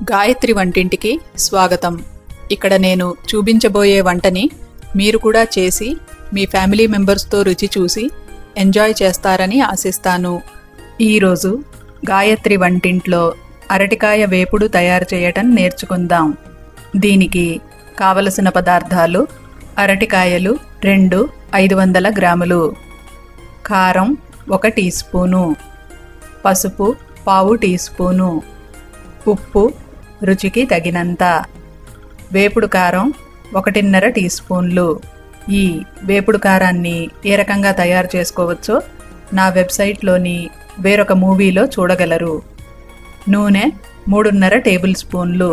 గాయత్రి వంటింటికి స్వాగతం ఇక్కడ నేను చూపించబోయే వంటని మీరు కూడా చేసి మీ ఫ్యామిలీ మెంబర్స్తో రుచి చూసి ఎంజాయ్ చేస్తారని ఆశిస్తాను ఈరోజు గాయత్రి వంటింట్లో అరటికాయ వేపుడు తయారు చేయటం నేర్చుకుందాం దీనికి కావలసిన పదార్థాలు అరటికాయలు రెండు ఐదు వందల గ్రాములు కారం ఒక టీ స్పూను పసుపు పావు టీ స్పూను ఉప్పు రుచికి తగినంత వేపుడు కారం ఒకటిన్నర టీ స్పూన్లు ఈ వేపుడు కారాన్ని ఏ రకంగా తయారు చేసుకోవచ్చో నా వెబ్సైట్లోని వేరొక మూవీలో చూడగలరు నూనె మూడున్నర టేబుల్ స్పూన్లు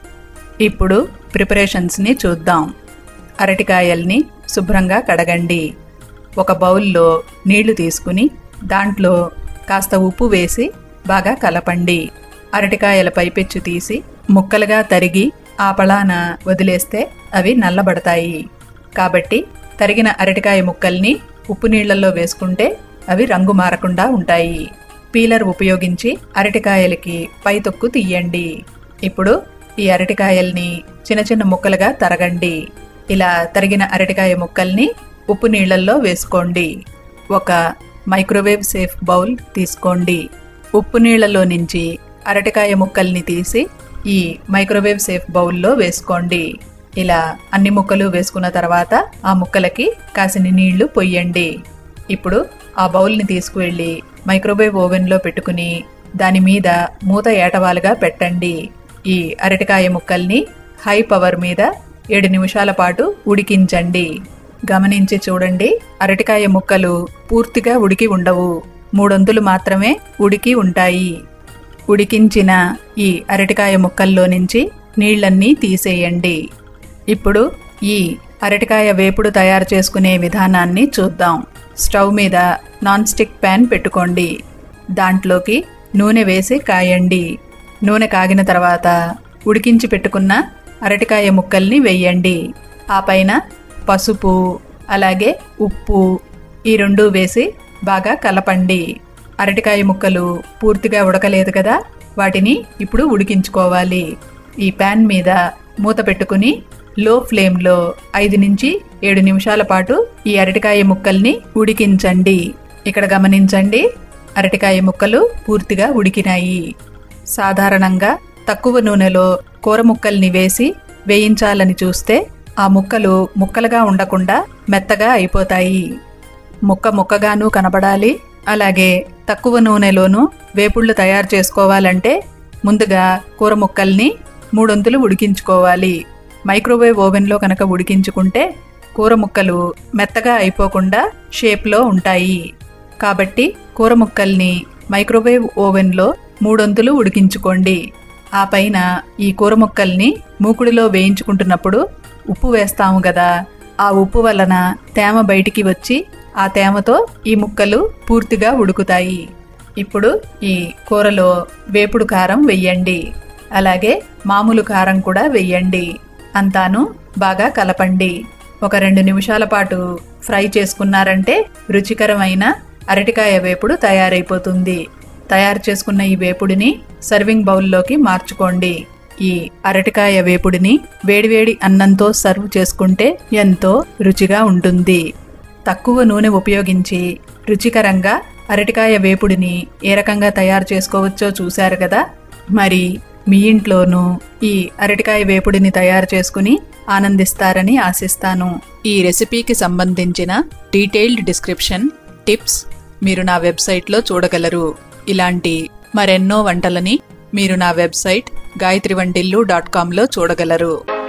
ఇప్పుడు ప్రిపరేషన్స్ని చూద్దాం అరటికాయల్ని శుభ్రంగా కడగండి ఒక బౌల్లో నీళ్లు తీసుకుని దాంట్లో కాస్త ఉప్పు వేసి బాగా కలపండి అరటికాయల పైపెచ్చు తీసి ముక్కలుగా తరిగి ఆ పళాన వదిలేస్తే అవి నల్లబడతాయి కాబట్టి తరిగిన అరటికాయ ముక్కల్ని ఉప్పు నీళ్లలో వేసుకుంటే అవి రంగు మారకుండా ఉంటాయి పీలర్ ఉపయోగించి అరటికాయలకి పై తొక్కు తీయండి ఇప్పుడు ఈ అరటికాయల్ని చిన్న చిన్న ముక్కలుగా తరగండి ఇలా తరిగిన అరటికాయ ముక్కల్ని ఉప్పు నీళ్లల్లో వేసుకోండి ఒక మైక్రోవేవ్ సేఫ్ బౌల్ తీసుకోండి ఉప్పు నీళ్లలో నుంచి అరటికాయ ముక్కల్ని తీసి ఈ మైక్రోవేవ్ సేఫ్ బౌల్లో వేసుకోండి ఇలా అన్ని ముక్కలు వేసుకున్న తర్వాత ఆ ముక్కలకి కాసిన నీళ్లు పొయ్యండి ఇప్పుడు ఆ బౌల్ని తీసుకువెళ్ళి మైక్రోవేవ్ ఓవెన్లో పెట్టుకుని దాని మీద మూత ఏటవాలుగా పెట్టండి ఈ అరటికాయ ముక్కల్ని హై పవర్ మీద ఏడు నిమిషాల పాటు ఉడికించండి గమనించి చూడండి అరటికాయ ముక్కలు పూర్తిగా ఉడికి ఉండవు మూడొంతులు మాత్రమే ఉడికి ఉంటాయి ఉడికించిన ఈ అరటికాయ ముక్కల్లో నుంచి నీళ్లన్నీ తీసేయండి ఇప్పుడు ఈ అరటికాయ వేపుడు తయారు చేసుకునే విధానాన్ని చూద్దాం స్టవ్ మీద నాన్ స్టిక్ ప్యాన్ పెట్టుకోండి దాంట్లోకి నూనె వేసి కాయండి నూనె కాగిన తర్వాత ఉడికించి పెట్టుకున్న అరటికాయ ముక్కల్ని వేయండి ఆ పైన పసుపు అలాగే ఉప్పు ఈ రెండు వేసి బాగా కలపండి అరటికాయ ముక్కలు పూర్తిగా ఉడకలేదు కదా వాటిని ఇప్పుడు ఉడికించుకోవాలి ఈ ప్యాన్ మీద మూత పెట్టుకుని లో ఫ్లేమ్లో ఐదు నుంచి ఏడు నిమిషాల పాటు ఈ అరటికాయ ముక్కల్ని ఉడికించండి ఇక్కడ గమనించండి అరటికాయ ముక్కలు పూర్తిగా ఉడికినాయి సాధారణంగా తక్కువ నూనెలో కూర ముక్కల్ని వేసి వేయించాలని చూస్తే ఆ ముక్కలు ముక్కలుగా ఉండకుండా మెత్తగా అయిపోతాయి ముక్క ముక్కగాను కనబడాలి అలాగే తక్కువ నూనెలోనూ వేపుళ్ళు తయారు చేసుకోవాలంటే ముందుగా కూర ముక్కల్ని మూడొంతులు ఉడికించుకోవాలి మైక్రోవేవ్ ఓవెన్లో కనుక ఉడికించుకుంటే కూర ముక్కలు మెత్తగా అయిపోకుండా షేప్లో ఉంటాయి కాబట్టి కూర ముక్కల్ని మైక్రోవేవ్ ఓవెన్లో మూడొంతులు ఉడికించుకోండి ఆ పైన ఈ కూర ముక్కల్ని మూకుడిలో వేయించుకుంటున్నప్పుడు ఉప్పు వేస్తాము కదా ఆ ఉప్పు వలన తేమ బయటికి వచ్చి ఆ తేమతో ఈ ముక్కలు పూర్తిగా ఉడుకుతాయి ఇప్పుడు ఈ కూరలో వేపుడు కారం వెయ్యండి అలాగే మామూలు కారం కూడా వెయ్యండి అంతాను బాగా కలపండి ఒక రెండు నిమిషాల పాటు ఫ్రై చేసుకున్నారంటే రుచికరమైన అరటికాయ వేపుడు తయారైపోతుంది తయారు చేసుకున్న ఈ వేపుడిని సర్వింగ్ బౌల్లోకి మార్చుకోండి ఈ అరటికాయ వేపుడిని వేడివేడి అన్నంతో సర్వ్ చేసుకుంటే ఎంతో రుచిగా ఉంటుంది తక్కువ నూనె ఉపయోగించి రుచికరంగా అరటికాయ వేపుడిని ఏ రకంగా తయారు చేసుకోవచ్చో చూశారు కదా మరి మీ ఇంట్లోనూ ఈ అరటికాయ వేపుడిని తయారు చేసుకుని ఆనందిస్తారని ఆశిస్తాను ఈ రెసిపీకి సంబంధించిన డీటెయిల్డ్ డిస్క్రిప్షన్ టిప్స్ మీరు నా వెబ్సైట్లో చూడగలరు ఇలాంటి మరెన్నో వంటలని మీరు నా వెబ్సైట్ గాయత్రి వంటిల్లు డాట్ కామ్లో చూడగలరు